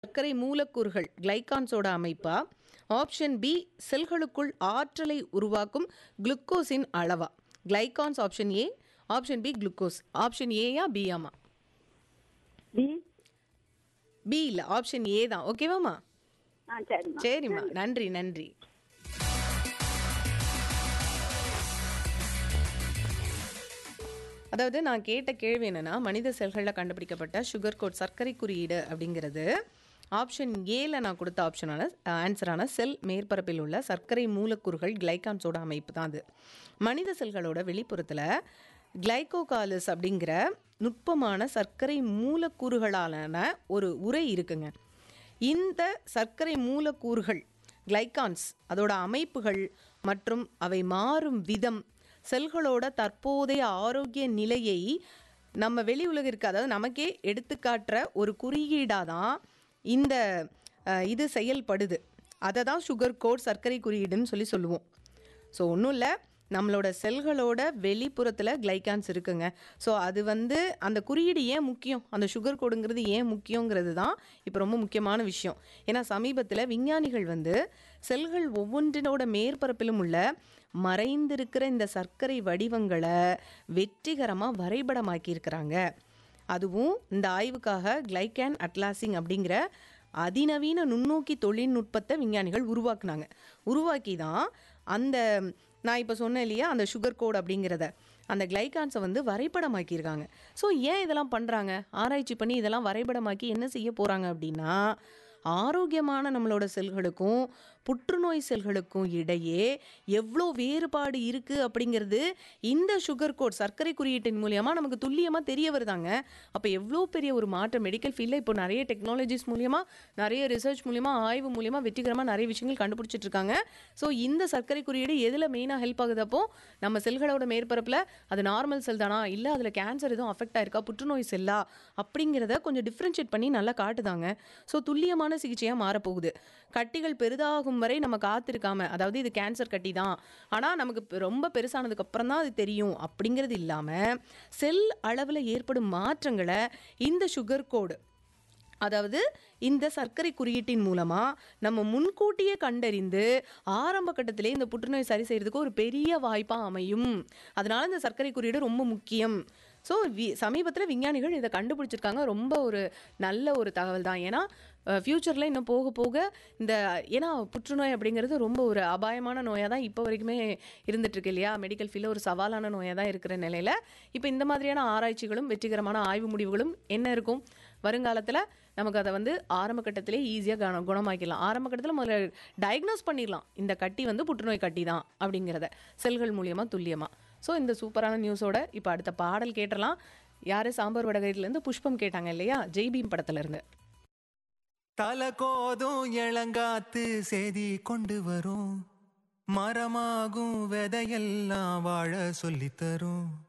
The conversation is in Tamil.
சர்க்கரை மூலக்கூறுகள் கிளைகான்ஸோட அமைப்பா ஆப்ஷன் பி செல்களுக்குள் ஆற்றலை உருவாக்கும் குளுக்கோஸின் அளவா கிளைகான்ஸ் option A option B glucose option ஏயா பியாமா பி பி இல்லை ஆப்ஷன் ஏ தான் ஓகேவாம்மா ஆ சரிம்மா சரிம்மா நன்றி நன்றி அதாவது நான் கேட்ட கேள்வி என்னன்னா மனித செல்களில் கண்டுபிடிக்கப்பட்ட சுகர் கோட் சர்க்கரை குறியீடு அப்படிங்கிறது ஆப்ஷன் ஏல நான் கொடுத்த ஆப்ஷனான ஆன்சரான செல் மேற்பரப்பில் உள்ள சர்க்கரை மூலக்கூறுகள் கிளைகான்ஸோட அமைப்பு தான் அது மனித செல்களோட வெளிப்புறத்தில் கிளைகோகாலிஸ் அப்படிங்கிற நுட்பமான சர்க்கரை மூலக்கூறுகளாலான ஒரு உரை இருக்குங்க இந்த சர்க்கரை மூலக்கூறுகள் கிளைகான்ஸ் அதோட அமைப்புகள் மற்றும் அவை மாறும் விதம் செல்களோட தற்போதைய ஆரோக்கிய நிலையை நம்ம வெளி உலகிற்கு அதாவது நமக்கே எடுத்துக்காட்டுற ஒரு குறியீடாக தான் இந்த அஹ், இது செயல்படுது அதை தான் சுகர் கோட் சர்க்கரை குறியீடுன்னு சொல்லி சொல்லுவோம் ஸோ ஒன்றும் இல்லை நம்மளோட செல்களோட வெளிப்புறத்தில் கிளைகான்ஸ் இருக்குங்க ஸோ அது வந்து அந்த குறியீடு ஏன் முக்கியம் அந்த சுகர் கோடுங்கிறது ஏன் முக்கியங்கிறது தான் இப்போ ரொம்ப முக்கியமான விஷயம் ஏன்னா சமீபத்தில் விஞ்ஞானிகள் வந்து செல்கள் ஒவ்வொன்றினோட மேற்பரப்பிலும் உள்ள மறைந்திருக்கிற இந்த சர்க்கரை வடிவங்களை வெற்றிகரமாக வரைபடமாக்கியிருக்கிறாங்க அதுவும் இந்த ஆய்வுக்காக கிளைகேன் அட்லாசிங் அப்படிங்கிற அதிநவீன நுண்ணோக்கி தொழில்நுட்பத்தை விஞ்ஞானிகள் உருவாக்குனாங்க உருவாக்கி தான் அந்த நான் இப்போ சொன்னேன் இல்லையா அந்த சுகர் கோட் அப்படிங்கிறத அந்த கிளைகான்ஸை வந்து வரைபடமாக்கியிருக்காங்க ஸோ ஏன் இதெல்லாம் பண்ணுறாங்க ஆராய்ச்சி பண்ணி இதெல்லாம் வரைபடமாக்கி என்ன செய்ய போகிறாங்க அப்படின்னா ஆரோக்கியமான நம்மளோட செல்களுக்கும் புற்றுநோய் செல்களுக்கும் இடையே எவ்வளோ வேறுபாடு இருக்குது அப்படிங்கிறது இந்த சுகர் கோட் சர்க்கரை குறியீட்டின் மூலியமாக நமக்கு துல்லியமாக தெரிய வருதாங்க அப்போ எவ்வளோ பெரிய ஒரு மாற்றம் மெடிக்கல் ஃபீல்டில் இப்போ நிறைய டெக்னாலஜிஸ் மூலியமாக நிறைய ரிசர்ச் மூலியமாக ஆய்வு மூலியமாக வெற்றிகரமாக நிறைய விஷயங்கள் கண்டுபிடிச்சிட்டு இருக்காங்க ஸோ இந்த சர்க்கரை குறியீடு எதில் மெயினாக ஹெல்ப் ஆகுது அப்போ நம்ம செல்களோட மேற்பரப்பில் அது நார்மல் செல் தானா இல்லை அதில் கேன்சர் எதுவும் அஃபெக்ட் ஆயிருக்கா புற்றுநோய் செல்லா அப்படிங்கிறத கொஞ்சம் டிஃப்ரென்ஷியேட் பண்ணி நல்லா காட்டுதாங்க ஸோ துல்லியமான சிகிச்சையாக மாறப்போகுது கட்டிகள் பெரிதாகும் வரை நம்ம காத்திருக்காம அதாவது இது கேன்சர் கட்டி தான் ஆனால் நமக்கு பெ- ரொம்ப பெருசானதுக்கு அப்புறம் தான் அது தெரியும் அப்படிங்கிறது இல்லாமல் செல் அளவில் ஏற்படும் மாற்றங்களை இந்த சுகர் கோடு அதாவது இந்த சர்க்கரை குறியீட்டின் மூலமாக நம்ம முன்கூட்டியே கண்டறிந்து ஆரம்ப கட்டத்திலே இந்த புற்றுநோய் சரி செய்யறதுக்கு ஒரு பெரிய வாய்ப்பாக அமையும் அதனால இந்த சர்க்கரை குறியீடு ரொம்ப முக்கியம் ஸோ வி சமீபத்தில் விஞ்ஞானிகள் இதை கண்டுபிடிச்சிருக்காங்க ரொம்ப ஒரு நல்ல ஒரு தகவல் தான் ஏன்னா ஃப்யூச்சரில் இன்னும் போக போக இந்த ஏன்னா புற்றுநோய் அப்படிங்கிறது ரொம்ப ஒரு அபாயமான நோயாக தான் இப்போ வரைக்குமே இருந்துட்டு இருக்கு இல்லையா மெடிக்கல் ஃபீல்டில் ஒரு சவாலான நோயாக தான் இருக்கிற நிலையில் இப்போ இந்த மாதிரியான ஆராய்ச்சிகளும் வெற்றிகரமான ஆய்வு முடிவுகளும் என்ன இருக்கும் வருங்காலத்தில் நமக்கு அதை வந்து ஆரம்ப கட்டத்திலே ஈஸியாக குண குணமாக்கிடலாம் ஆரம்ப கட்டத்தில் முதல்ல டயக்னோஸ் பண்ணிடலாம் இந்த கட்டி வந்து புற்றுநோய் கட்டி தான் அப்படிங்கிறத செல்கள் மூலியமாக துல்லியமாக ஸோ இந்த சூப்பரான நியூஸோட இப்போ அடுத்த பாடல் கேட்டலாம் யார் சாம்பார் வடகரிலேருந்து புஷ்பம் கேட்டாங்க இல்லையா ஜெய்பீம் படத்துல இருந்து தல கோதும் இளங்காத்து செய்தி கொண்டு வரும் மரமாகும் விதையெல்லாம் வாழ சொல்லித் தரும்